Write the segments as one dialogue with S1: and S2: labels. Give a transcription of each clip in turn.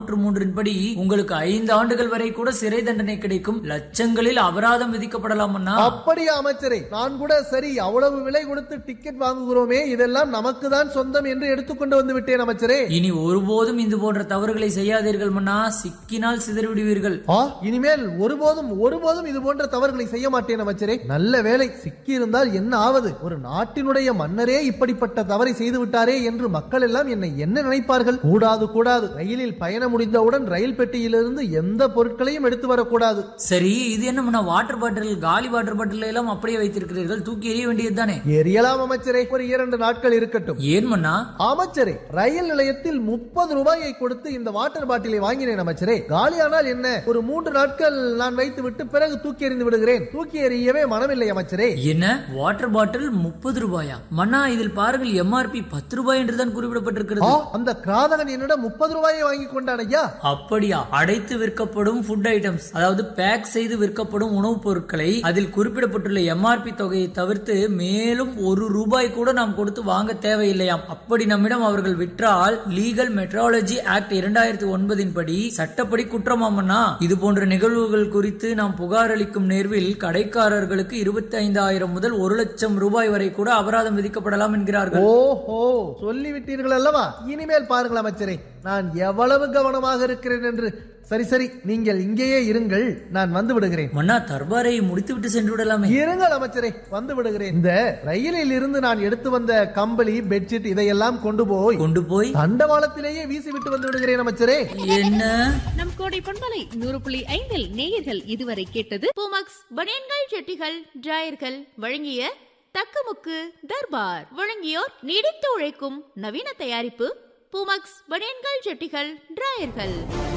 S1: நூற்று மூன்றின் படி உங்களுக்கு ஐந்து ஆண்டுகள் வரை கூட சிறை தண்டனை கிடைக்கும் லட்சங்களில் அபராதம் விதிக்கப்படலாம் அண்ணா
S2: அப்படியா அமைச்சரே நான் கூட சரி அவ்வளவு விலை கொடுத்து டிக்கெட் வாங்குகிறோமே இதெல்லாம் நமக்கு தான் சொந்தம் என்று எடுத்துக்கொண்டு வந்து விட்டேன் அமைச்சரே
S1: இனி ஒருபோதும் இது போன்ற தவறுகளை செய்யாதீர்கள் மன்னா சிக்கினால் சிதறிவிடுவீர்கள்
S2: ஆ இனிமேல் ஒருபோதும் ஒருபோதும் இது போன்ற தவறுகளை செய்ய மாட்டேன் அமைச்சரே நல்ல வேலை சிக்கி இருந்தால் என்ன ஆவது ஒரு நாட்டினுடைய மன்னரே இப்படிப்பட்ட தவறை செய்து விட்டாரே என்று மக்கள் எல்லாம் என்னை என்ன நினைப்பார்கள் கூடாது கூடாது ரயிலில் பயணம் முடிந்தவுடன் ரயில் பெட்டியிலிருந்து எந்த பொருட்களையும் எடுத்து வரக்கூடாது
S1: சரி இது என்ன மன்னா வாட்டர் பாட்டில் காலி வாட்டர் பாட்டில் எல்லாம் அப்படியே வைத்திருக்கிறீர்கள் தூக்கி எறிய வேண்டியதுதானே
S2: எரியலாம் அமைச்சரே ஒரு இரண்டு நாட்கள் இருக்கட்டும்
S1: ஏன் மன்னா
S2: அமைச்சரே ரயில் நிலையத்தில் முப்பது ரூபாயை கொடுத்து இந்த வாட்டர் பாட்டிலை வாங்கினேன் அமைச்சரே காலியானால் என்ன ஒரு மூன்று நாட்கள் நான் வைத்து விட்டு பிறகு தூக்கி எறிந்து விடுகிறேன் தூக்கி எறியவே மனமில்லை அமைச்சரே
S1: என்ன வாட்டர் பாட்டில் முப்பது ரூபாயா மன்னா இதில் பாருங்கள் எம்ஆர்பி பத்து ரூபாய் என்றுதான்
S2: ஆ,
S1: குறிப்பிடப்பட்டிருக்கிறது
S2: அந்த கிராதகன் என்னிடம் முப்பது ரூபாயை வாங்கி கொண்டான் ஐயா
S1: அப்படியா அடைத்து விற்கப்படும் ஃபுட் ஐட்டம்ஸ் அதாவது பேக் செய்து விற்கப்படும் உணவுப் பொருட்களை அதில் குறிப்பிடப்பட்டுள்ள எம்ஆர்பி தொகையை தவிர்த்து மேலும் ஒரு ரூபாய் கூட நாம் கொடுத்து வாங்க தேவையில்லையாம் அப்படி நம்மிடம் அவர்கள் விற்றால் லீகல் மெட்ராலஜி ஆக்ட் இரண்டாயிரத்தி ஒன்பதின் படி சட்டப்படி குற்றமாமண்ணா இது போன்ற நிகழ்வுகள் குறித்து நாம் புகார் அளிக்கும் நேர்வில் கடைக்காரர்களுக்கு இருபத்தி ஐந்தாயிரம் முதல் ஒரு லட்சம் ரூபாய் வரை கூட அபராதம் விதிக்கப்படலாம் என்கிறார்கள்
S2: ஓஹோ சொல்லிவிட்டீர்கள் அல்லவா இனிமேல் பாருங்கள் அமைச்சரே நான் எவ்வளவு கவனமாக இருக்கிறேன் என்று சரி சரி நீங்கள் இங்கேயே இருங்கள் நான் வந்து விடுகிறேன்
S1: மன்னா தர்பாரை முடித்துவிட்டு சென்று விடலாமே
S2: இருங்கள் அமைச்சரே வந்து விடுகிறேன் இந்த ரயிலில் இருந்து நான் எடுத்து வந்த கம்பளி பெட்ஷீட் இதையெல்லாம் கொண்டு போய்
S1: கொண்டு போய்
S2: தண்டவாளத்திலேயே வீசி விட்டு வந்து விடுகிறேன் அமைச்சரே
S1: என்ன
S3: நம் கோடை பண்பலை நூறு புள்ளி ஐந்தில் நேயர்கள் இதுவரை கேட்டது பூமக்ஸ் பனியன்கள் ஜெட்டிகள் டிராயர்கள் வழங்கிய தக்கமுக்கு தர்பார் வழங்கியோர் நீடித்து உழைக்கும் நவீன தயாரிப்பு பூமக்ஸ் பனியன்கள் ஜெட்டிகள் டிராயர்கள்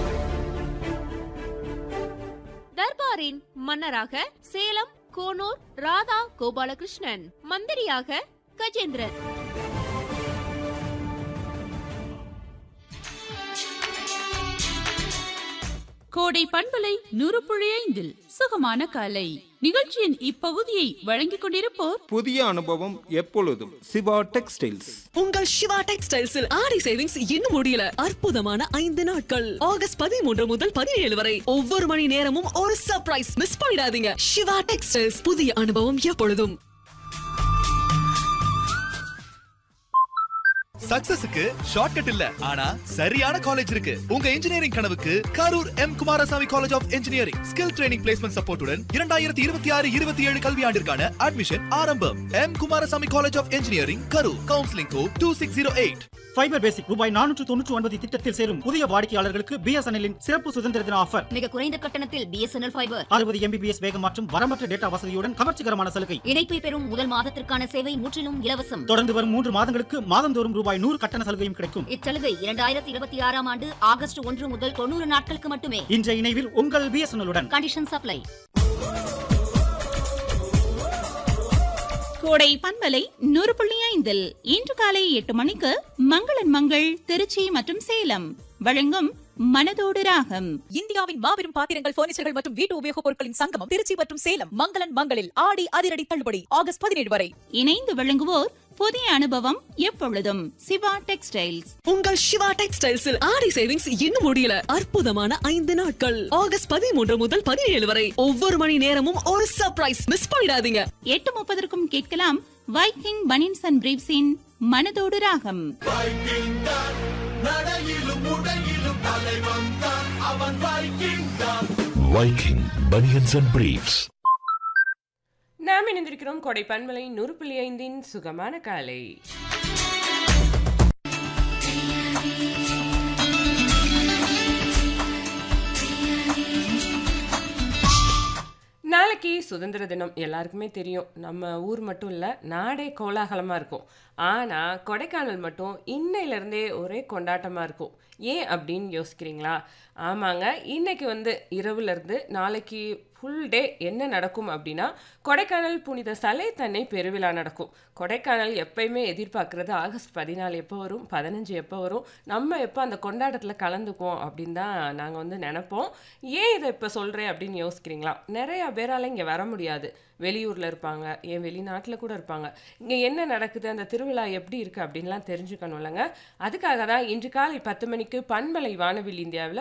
S3: தர்பாரின் மன்னராக சேலம் கோனூர் ராதா கோபாலகிருஷ்ணன் மந்திரியாக கஜேந்திரன்
S4: கோடை பண்பலை நூறு புள்ளி ஐந்தில் சுகமான காலை நிகழ்ச்சியின் இப்பகுதியை வழங்கிக் கொண்டிருப்போர்
S5: புதிய அனுபவம் எப்பொழுதும் சிவா டெக்ஸ்டைல்ஸ்
S6: உங்கள் சிவா டெக்ஸ்டைல்ஸில் ஆடி சேவிங்ஸ் இன்னும் முடியல அற்புதமான ஐந்து நாட்கள் ஆகஸ்ட் பதிமூன்று முதல் பதினேழு வரை ஒவ்வொரு மணி நேரமும் ஒரு சர்ப்ரைஸ் மிஸ் பண்ணிடாதீங்க சிவா டெக்ஸ்டைல்ஸ் புதிய அனுபவம் எப்பொழுதும்
S7: சக்சஸுக்கு ஷார்ட்கட் இல்ல ஆனா சரியான காலேஜ் இருக்கு உங்க இன்ஜினியரிங் கனவுக்கு Karur M Kumarasamy college of engineering skill training placement சப்போர்ட்டுடன் இரண்டாயிரத்தி இருபத்தி ஆறு இருபத்தி ஏழு கல்வியாண்டிற்கான அட்மிஷன் ஆரம்பம் M Kumarasamy college of engineering Karur counselling code two six zero eight
S8: fibre basic ரூபாய் நானூற்று தொண்ணூற்று ஒன்பது திட்டத்தில் சேரும் புதிய வாடிக்கையாளர்களுக்கு பிஎஸ்என்எல்லின் சிறப்பு சுதந்திர தின ஆஃபர்
S9: மிக குறைந்த கட்டணத்தில் பிஎஸ்என்எல் ஃபைபர்
S8: அறுபது எம்பிபிஎஸ் வேகம் மற்றும் வரம்பற்ற டேட்டா வசதியுடன் கவர்ச்சிகரமான சலுகை
S9: இணைப்பை பெறும் முதல் மாதத்திற்கான சேவை முற்றிலும் இலவசம்
S8: தொடர்ந்து வரும் மூன்று மாதங்களுக்கு மாதந்தோறும் ரூபாய் நூறு கட்டண சலுகையும் கிடைக்கும்
S9: இச்சலுகை இரண்டாயிரத்தி இருபத்தி ஆறாம் ஆண்டு ஆகஸ்ட் ஒன்று முதல் தொண்ணூறு நாட்களுக்கு மட்டுமே
S8: இன்றைய இணைவில் உங்கள் பிஎஸ்என்எல்லுடன்
S9: கண்டிஷன் சப்ளை
S4: கோடை பண்பலை நூறு புள்ளி ஐந்தில் இன்று காலை எட்டு மணிக்கு மங்களன் மங்கள் திருச்சி மற்றும் சேலம் வழங்கும் மனதோடு ராகம்
S6: இந்தியாவின் மாபெரும் பாத்திரங்கள் பர்னிச்சர்கள் மற்றும் வீட்டு உபயோகப் பொருட்களின் சங்கமம் திருச்சி மற்றும் சேலம் மங்களன் மங்களில் ஆடி அதிரடி தள்ளுபடி ஆகஸ்ட் பதினேழு வரை
S4: இணைந்து வழங்குவோர் புதிய அனுபவம் எப்பொழுதும் சிவா டெக்ஸ்டைல்ஸ்
S6: உங்கள் சிவா டெக்ஸ்டைல்ஸில் ஆடி சேவிங்ஸ் இன்னும் முடியல அற்புதமான ஐந்து நாட்கள் ஆகஸ்ட் பதிமூன்று முதல் பதினேழு வரை ஒவ்வொரு மணி நேரமும் ஒரு சர்ப்ரைஸ் மிஸ் பண்ணிடாதீங்க
S4: எட்டு முப்பதற்கும் கேட்கலாம் வைக்கிங் பனின்ஸ் அண்ட் பிரீவ்ஸின் மனதோடு ராகம்
S10: Viking Bunions and Briefs.
S11: நாம் இணைந்திருக்கிறோம் கொடை பன்மலை நூறு புள்ளி ஐந்தின் சுகமான காலை நாளைக்கு சுதந்திர தினம் எல்லாருக்குமே தெரியும் நம்ம ஊர் மட்டும் இல்லை நாடே கோலாகலமாக இருக்கும் ஆனால் கொடைக்கானல் மட்டும் இன்னையிலேருந்தே ஒரே கொண்டாட்டமாக இருக்கும் ஏன் அப்படின்னு யோசிக்கிறீங்களா ஆமாங்க இன்னைக்கு வந்து இரவுலேருந்து நாளைக்கு ஃபுல் டே என்ன நடக்கும் அப்படின்னா கொடைக்கானல் புனித சலை தன்னை பெருவிழா நடக்கும் கொடைக்கானல் எப்பயுமே எதிர்பார்க்குறது ஆகஸ்ட் பதினாலு எப்போ வரும் பதினஞ்சு எப்போ வரும் நம்ம எப்போ அந்த கொண்டாட்டத்தில் கலந்துக்குவோம் அப்படின்னு தான் நாங்கள் வந்து நினைப்போம் ஏன் இதை இப்போ சொல்கிறேன் அப்படின்னு யோசிக்கிறீங்களா நிறையா பேரால் இங்கே வர முடியாது வெளியூரில் இருப்பாங்க ஏன் வெளிநாட்டில் கூட இருப்பாங்க இங்கே என்ன நடக்குது அந்த திருவிழா எப்படி இருக்குது அப்படின்லாம் தெரிஞ்சுக்கணும் இல்லைங்க அதுக்காக தான் இன்று காலை பத்து மணிக்கு பண்பலை வானவில் இந்தியாவில்